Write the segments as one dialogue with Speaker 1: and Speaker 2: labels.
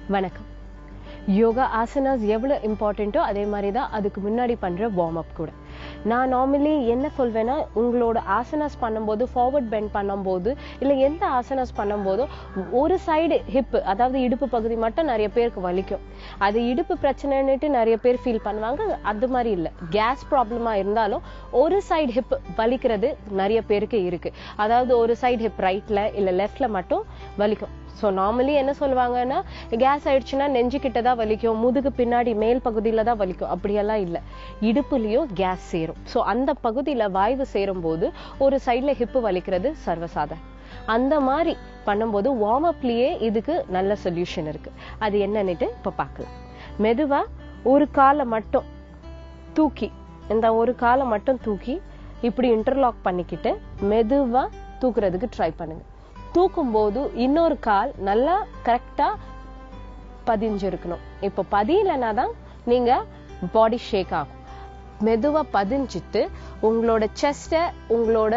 Speaker 1: வணக்கம் யோகா ஆசனாஸ் எவ்வளோ இம்பார்ட்டண்ட்டோ அதே மாதிரி தான் அதுக்கு முன்னாடி பண்ணுற வார்ம் அப் கூட நான் நார்மலி என்ன சொல்வேன்னா உங்களோட ஆசனாஸ் பண்ணும்போது ஃபார்வர்ட் பெண்ட் பண்ணும்போது இல்லை எந்த ஆசனாஸ் பண்ணும்போதோ ஒரு சைடு ஹிப் அதாவது இடுப்பு பகுதி மட்டும் நிறைய பேருக்கு வலிக்கும் அது இடுப்பு பிரச்சனைன்னுட்டு நிறைய பேர் ஃபீல் பண்ணுவாங்க அது மாதிரி இல்லை கேஸ் ப்ராப்ளமா இருந்தாலும் ஒரு சைடு ஹிப் வலிக்கிறது நிறைய பேருக்கு இருக்கு அதாவது ஒரு சைடு ஹிப் ரைட்ல இல்லை லெஃப்ட்ல மட்டும் வலிக்கும் ஸோ நார்மலி என்ன சொல்லுவாங்கன்னா கேஸ் ஆயிடுச்சுன்னா நெஞ்சு கிட்ட தான் வலிக்கும் முதுகு பின்னாடி மேல் பகுதியில தான் வலிக்கும் அப்படியெல்லாம் இல்லை இடுப்புலயும் கேஸ் சேரும் ஸோ அந்த பகுதியில வாய்வு சேரும் போது ஒரு சைட்ல ஹிப்பு வலிக்கிறது சர்வசாதாரணம் அந்த மாதிரி பண்ணும்போது வார்ம் அப்லயே இதுக்கு நல்ல சொல்யூஷன் இருக்கு அது என்னன்னுட்டு இப்ப பார்க்கலாம் மெதுவா ஒரு காலை மட்டும் தூக்கி இந்த ஒரு காலை மட்டும் தூக்கி இப்படி இன்டர்லாக் பண்ணிக்கிட்டு மெதுவா தூக்குறதுக்கு ட்ரை பண்ணுங்க தூக்கும் போது இன்னொரு கால் நல்லா கரெக்டா பதிஞ்சிருக்கணும் இப்போ பதியலைன்னா தான் நீங்க பாடி ஷேக் ஆகும் மெதுவா பதிஞ்சிட்டு உங்களோட செஸ்ட உங்களோட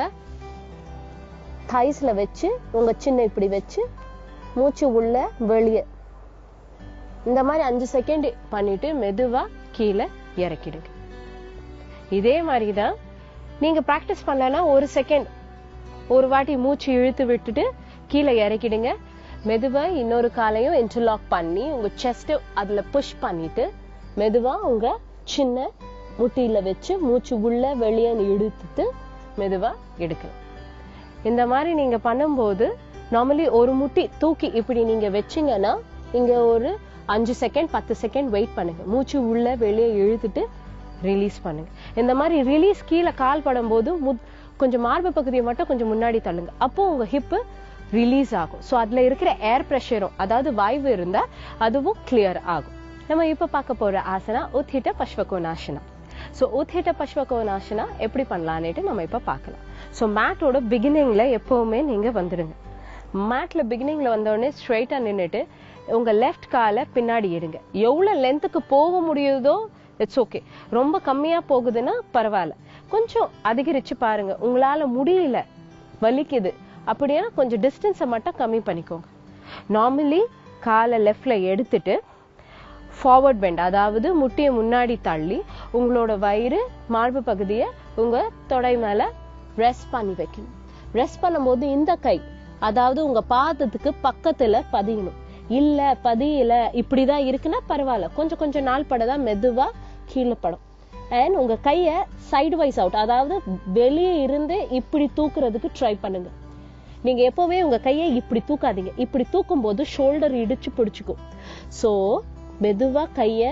Speaker 1: தைஸ்ல வச்சு உங்க சின்ன இப்படி வச்சு மூச்சு உள்ள வெளியே இந்த மாதிரி அஞ்சு செகண்ட் பண்ணிட்டு மெதுவா கீழே இறக்கிடுங்க இதே மாதிரி தான் நீங்க பிராக்டிஸ் பண்ணலன்னா ஒரு செகண்ட் ஒரு வாட்டி மூச்சு இழுத்து விட்டுட்டு கீழே இறக்கிடுங்க மெதுவா இன்னொரு காலையும் இன்டர்லாக் பண்ணி உங்க செஸ்ட் அதுல புஷ் பண்ணிட்டு மெதுவா உங்க சின்ன முட்டியில வச்சு மூச்சு உள்ள வெளியே இழுத்துட்டு மெதுவா எடுக்கலாம் இந்த மாதிரி நீங்க பண்ணும்போது நார்மலி ஒரு முட்டி தூக்கி இப்படி நீங்க வச்சீங்கன்னா இங்க ஒரு அஞ்சு செகண்ட் பத்து செகண்ட் வெயிட் பண்ணுங்க மூச்சு உள்ள வெளியே இழுத்துட்டு ரிலீஸ் பண்ணுங்க இந்த மாதிரி ரிலீஸ் கீழே கால் படும்போது முத்- கொஞ்சம் மார்பு பகுதியை மட்டும் கொஞ்சம் முன்னாடி தள்ளுங்க அப்போ உங்க ஹிப்பு ரிலீஸ் ஆகும் ஸோ அதுல இருக்கிற ஏர் ப்ரெஷரும் அதாவது வாய்வு இருந்தா அதுவும் கிளியர் ஆகும் நம்ம இப்ப பார்க்க போற ஆசனா உத்ஹிட்ட பஷ்வகோனாசனா ஸோ உத்ஹிட்ட பஷ்வகோனாசனா எப்படி பண்ணலான்னுட்டு நம்ம இப்ப பார்க்கலாம் ஸோ மேட்டோட பிகினிங்ல எப்பவுமே நீங்க வந்துடுங்க மேட்ல பிகினிங்ல வந்த உடனே ஸ்ட்ரைட்டா நின்னுட்டு உங்க லெஃப்ட் காலை பின்னாடி எடுங்க எவ்வளவு லென்த்துக்கு போக முடியுதோ இட்ஸ் ஓகே ரொம்ப கம்மியா போகுதுன்னா பரவாயில்ல கொஞ்சம் அதிகரிச்சு பாருங்க உங்களால முடியல வலிக்குது அப்படின்னா கொஞ்சம் டிஸ்டன்ஸை மட்டும் கம்மி பண்ணிக்கோங்க நார்மலி காலை லெஃப்ட்ல எடுத்துட்டு ஃபார்வர்ட் பெண்ட் அதாவது முட்டியை முன்னாடி தள்ளி உங்களோட வயிறு மார்பு பகுதியை உங்க தொடை மேல ரெஸ்ட் பண்ணி வைக்கணும் ரெஸ்ட் பண்ணும்போது இந்த கை அதாவது உங்க பாதத்துக்கு பக்கத்துல பதியணும் இல்ல பதியல இப்படிதான் இருக்குன்னா பரவாயில்ல கொஞ்சம் கொஞ்சம் நாள் படதான் மெதுவா கீழே படும் அண்ட் உங்க கைய சைடு வைஸ் அவுட் அதாவது வெளியே இருந்து இப்படி தூக்குறதுக்கு ட்ரை பண்ணுங்க நீங்க எப்பவுமே உங்க கையை இப்படி தூக்காதீங்க இப்படி தூக்கும் போது ஷோல்டர் இடிச்சு பிடிச்சுக்கும் சோ மெதுவா கைய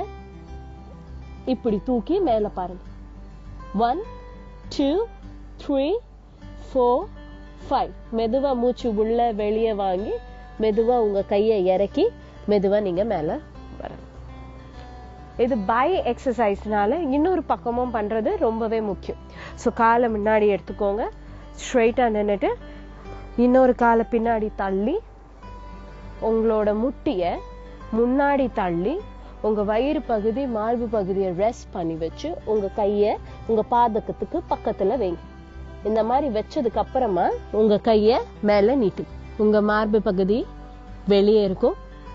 Speaker 1: இப்படி தூக்கி மேல பாருங்க one two three four five மெதுவா மூச்சு உள்ள வெளியே வாங்கி மெதுவா உங்க கையை இறக்கி மெதுவா நீங்க மேல வரணும் இது பை எக்ஸசைஸ்னால இன்னொரு பக்கமும் பண்றது ரொம்பவே முக்கியம் ஸோ காலை முன்னாடி எடுத்துக்கோங்க ஸ்ட்ரைட்டா நின்னுட்டு இன்னொரு காலை பின்னாடி தள்ளி உங்களோட முட்டிய முன்னாடி தள்ளி உங்க வயிறு பகுதி மார்பு பகுதியை ரெஸ்ட் பண்ணி வச்சு உங்க கைய உங்க பாதகத்துக்கு பக்கத்துல வைங்க இந்த மாதிரி வச்சதுக்கு அப்புறமா உங்க கைய மேல நீட்டு உங்க மார்பு பகுதி வெளியே இருக்கும்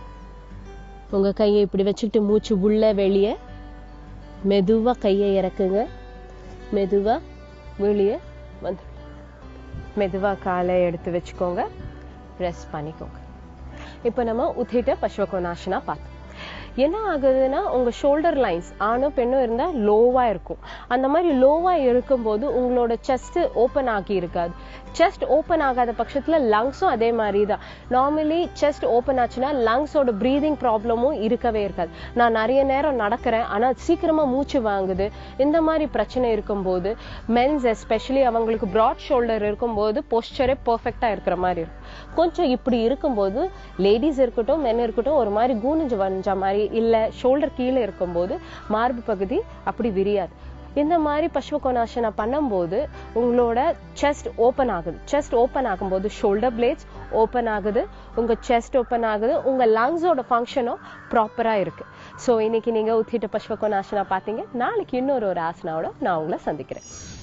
Speaker 1: உங்க கையை இப்படி வச்சுக்கிட்டு மூச்சு உள்ள வெளியே மெதுவா கையை இறக்குங்க மெதுவா வெளியே வந்துடும் மெதுவா காலை எடுத்து வச்சுக்கோங்க ரெஸ்ட் பண்ணிக்கோங்க இப்போ நம்ம உத்திட்ட பஷ்வகோனாசனா பார்த்தோம் என்ன ஆகுதுன்னா உங்க ஷோல்டர் லைன்ஸ் ஆணும் பெண்ணும் இருந்தா லோவா இருக்கும் அந்த மாதிரி லோவா இருக்கும்போது உங்களோட செஸ்ட் ஓப்பன் ஆகி இருக்காது செஸ்ட் ஓப்பன் ஆகாத பட்சத்துல லங்ஸும் அதே மாதிரி தான் நார்மலி செஸ்ட் ஓப்பன் ஆச்சுன்னா லங்ஸோட ப்ரீதிங் ப்ராப்ளமும் இருக்கவே இருக்காது நான் நிறைய நேரம் நடக்கிறேன் ஆனா சீக்கிரமா மூச்சு வாங்குது இந்த மாதிரி பிரச்சனை இருக்கும்போது மென்ஸ் எஸ்பெஷலி அவங்களுக்கு ப்ராட் ஷோல்டர் இருக்கும்போது போஸ்டரே பெர்ஃபெக்டா இருக்கிற மாதிரி இருக்கும் கொஞ்சம் இப்படி இருக்கும்போது லேடிஸ் இருக்கட்டும் மென் இருக்கட்டும் ஒரு மாதிரி கூனிஞ்சு வஞ்ச மாதிரி இல்ல ஷோல்டர் கீழே இருக்கும்போது மார்பு பகுதி அப்படி விரியாது இந்த மாதிரி பஷ்வகோனாசனா பண்ணும்போது உங்களோட செஸ்ட் ஓப்பன் ஆகுது செஸ்ட் ஓப்பன் ஆகும்போது ஷோல்டர் பிளேட்ஸ் ஓப்பன் ஆகுது உங்க செஸ்ட் ஓப்பன் ஆகுது உங்க லங்ஸோட ஃபங்க்ஷனும் ப்ராப்பரா இருக்கு ஸோ இன்னைக்கு நீங்க உத்திட்ட பஷ்வகோனாசனா பார்த்தீங்க நாளைக்கு இன்னொரு ஒரு ஆசனாவோட நான் உங்களை சந்திக்கிறேன்